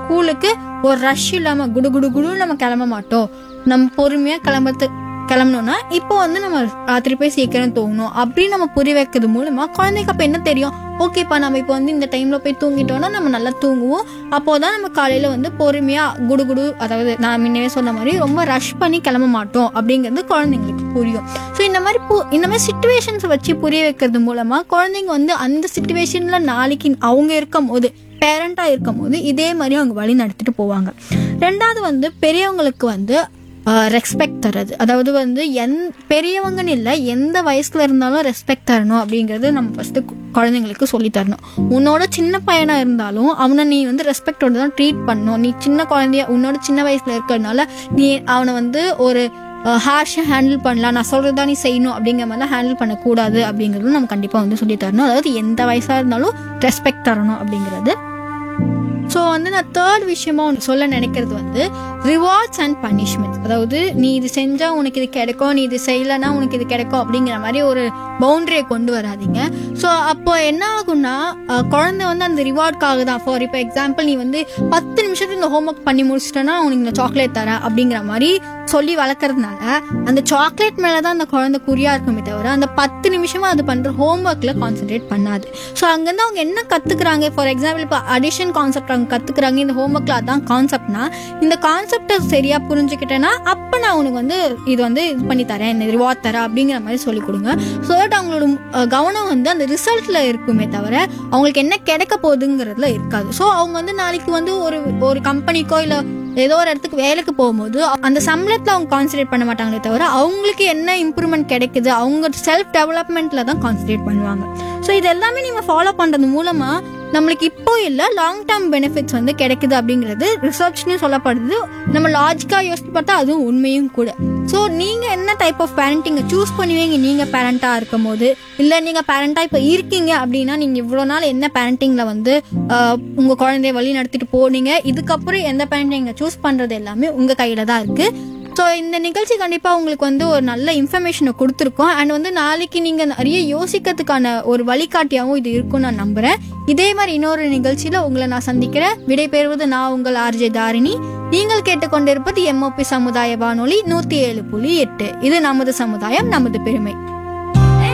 ஸ்கூலுக்கு ஒரு ரஷ் இல்லாம குடு குடு குடுன்னு நம்ம கிளம்ப மாட்டோம் நம்ம பொறுமையா கிளம்பத்து கிளம்பணும்னா இப்போ வந்து நம்ம ராத்திரி போய் சீக்கிரம் தூங்கணும் அப்படின்னு நம்ம புரிய வைக்கிறது மூலமா குழந்தைக்கு அப்ப என்ன தெரியும் ஓகேப்பா நம்ம இப்போ வந்து இந்த டைம்ல போய் தூங்கிட்டோம்னா நம்ம நல்லா தூங்குவோம் அப்போதான் நம்ம காலையில வந்து பொறுமையா குடுகுடு அதாவது நான் முன்னவே சொன்ன மாதிரி ரொம்ப ரஷ் பண்ணி கிளம்ப மாட்டோம் அப்படிங்கிறது குழந்தைங்களுக்கு புரியும் ஸோ இந்த மாதிரி பு- இந்த மாதிரி சுச்சுவேஷன்ஸ் வச்சு புரிய வைக்கிறது மூலமா குழந்தைங்க வந்து அந்த சுச்சுவேஷன்ல நாளைக்கு அவங்க இருக்கும் போது பேரண்டா இருக்கும் போது இதே மாதிரி அவங்க வழி நடத்திட்டு போவாங்க ரெண்டாவது வந்து பெரியவங்களுக்கு வந்து ரெஸ்பெக்ட் தர்றது அதாவது வந்து எந் பெரியவங்கன்னு இல்லை எந்த வயசுல இருந்தாலும் ரெஸ்பெக்ட் தரணும் அப்படிங்கிறது நம்ம ஃபர்ஸ்ட் குழந்தைங்களுக்கு சொல்லி தரணும் உன்னோட சின்ன பையனா இருந்தாலும் அவனை நீ வந்து ரெஸ்பெக்டோட தான் ட்ரீட் பண்ணணும் நீ சின்ன குழந்தைய உன்னோட சின்ன வயசுல இருக்கிறதுனால நீ அவனை வந்து ஒரு ஹார்ஷாக ஹேண்டில் பண்ணலாம் நான் சொல்கிறதா நீ செய்யணும் அப்படிங்கிற மாதிரிலாம் ஹேண்டில் பண்ணக்கூடாது அப்படிங்கிறது நம்ம கண்டிப்பாக வந்து சொல்லி தரணும் அதாவது எந்த வயசாக இருந்தாலும் ரெஸ்பெக்ட் தரணும் அப்படிங்கிறது ஸோ வந்து நான் தேர்ட் விஷயமா ஒன்று சொல்ல நினைக்கிறது வந்து ரிவார்ட்ஸ் அண்ட் பனிஷ்மெண்ட்ஸ் அதாவது நீ இது செஞ்சா உனக்கு இது கிடைக்கும் நீ இது செய்யலைன்னா உனக்கு இது கிடைக்கும் அப்படிங்கிற மாதிரி ஒரு பவுண்டரியை கொண்டு வராதீங்க ஸோ அப்போ என்ன ஆகும்னா அஹ், குழந்தை வந்து அந்த ரிவார்ட்காக தான் ஃபார் இப்போ எக்ஸாம்பிள் நீ வந்து பத்து நிமிஷத்துக்கு இந்த ஹோம்ஒர்க் பண்ணி முடிச்சிட்டேன்னா உனக்கு இந்த சாக்லேட் தரேன் அப்படிங்கிற மாதிரி சொல்லி வளர்க்கறதுனால அந்த சாக்லேட் மேலே தான் அந்த குழந்தை குறியா இருக்குமே தவிர அந்த பத்து நிமிஷமா அது பண்ற ஹோம்ஒர்க்ல கான்சென்ட்ரேட் பண்ணாது ஸோ அங்கேருந்து அவங்க என்ன கத்துக்கிறாங்க ஃபார் எக்ஸாம்பிள் இப்போ அடிஷன் கான்செப்ட் அவங்க கத்துக்கிறாங்க இந்த ஹோம்ஒர்க்ல அதான் கான்செப்ட்னா இந்த கான்செப்டை சரியா புரிஞ்சுக்கிட்டேன்னா அப்போ நான் உனக்கு வந்து இது வந்து இது பண்ணி தரேன் இந்த ரிவார்ட் தரேன் அப்படிங்கிற மாதிரி சொல்லி கொடுங்க ஸோ தட் அவங்களோட அஹ், கவனம் வந்து அந்த ரிசல்ட்ல இருக்குமே தவிர அவங்களுக்கு என்ன கிடைக்க போகுதுங்கிறதுல இருக்காது ஸோ அவங்க வந்து நாளைக்கு வந்து ஒரு ஒரு கம்பெனிக்கோ இல்லை ஏதோ ஒரு இடத்துக்கு வேலைக்கு போகும்போது அந்த சம்பளத்துல அவங்க கான்சன்ட்ரேட் பண்ண மாட்டாங்களே தவிர அவங்களுக்கு என்ன இம்ப்ரூவ்மெண்ட் கிடைக்குது அவங்க செல்ஃப் டெவலப்மெண்ட்ல தான் கான்சன்ட்ரேட் பண்ணுவாங்க ஸோ இது எல்லாமே நீங்க ஃபாலோ பண்றது மூலமா நம்மளுக்கு இப்போ இல்ல லாங் டேர்ம் பெனிஃபிட்ஸ் வந்து கிடைக்குது அப்படிங்கிறது ரிசர்ச்னு சொல்லப்படுது நம்ம லாஜிக்கா யோசிச்சு பார்த்தா அதுவும் உண்மையும் கூட ஸோ நீங்க என்ன டைப் ஆஃப் பேரண்டிங்கை சூஸ் பண்ணுவீங்க நீங்க பேரண்டா இருக்கும் போது இல்ல நீங்க பேரண்டா இப்போ இருக்கீங்க அப்படின்னா நீங்க இவ்வளோ நாள் என்ன பேரண்டிங்ல வந்து ஆஹ், உங்க குழந்தைய வழி நடத்திட்டு போனீங்க இதுக்கப்புறம் எந்த பேரண்டிங்கை சூஸ் பண்றது எல்லாமே உங்க கையில தான் இருக்கு ஸோ இந்த நிகழ்ச்சி கண்டிப்பாக உங்களுக்கு வந்து ஒரு நல்ல இன்ஃபர்மேஷனை கொடுத்துருக்கோம் அண்ட் வந்து நாளைக்கு நீங்கள் நிறைய யோசிக்கிறதுக்கான ஒரு வழிகாட்டியாகவும் இது இருக்கும்னு நான் நம்புகிறேன் இதே மாதிரி இன்னொரு நிகழ்ச்சியில் உங்களை நான் சந்திக்கிறேன் விடைபெறுவது நான் உங்கள் ஆர்ஜே தாரிணி நீங்கள் கேட்டுக்கொண்டிருப்பது எம்ஓபி சமுதாய வானொலி நூற்றி ஏழு புள்ளி எட்டு இது நமது சமுதாயம் நமது பெருமை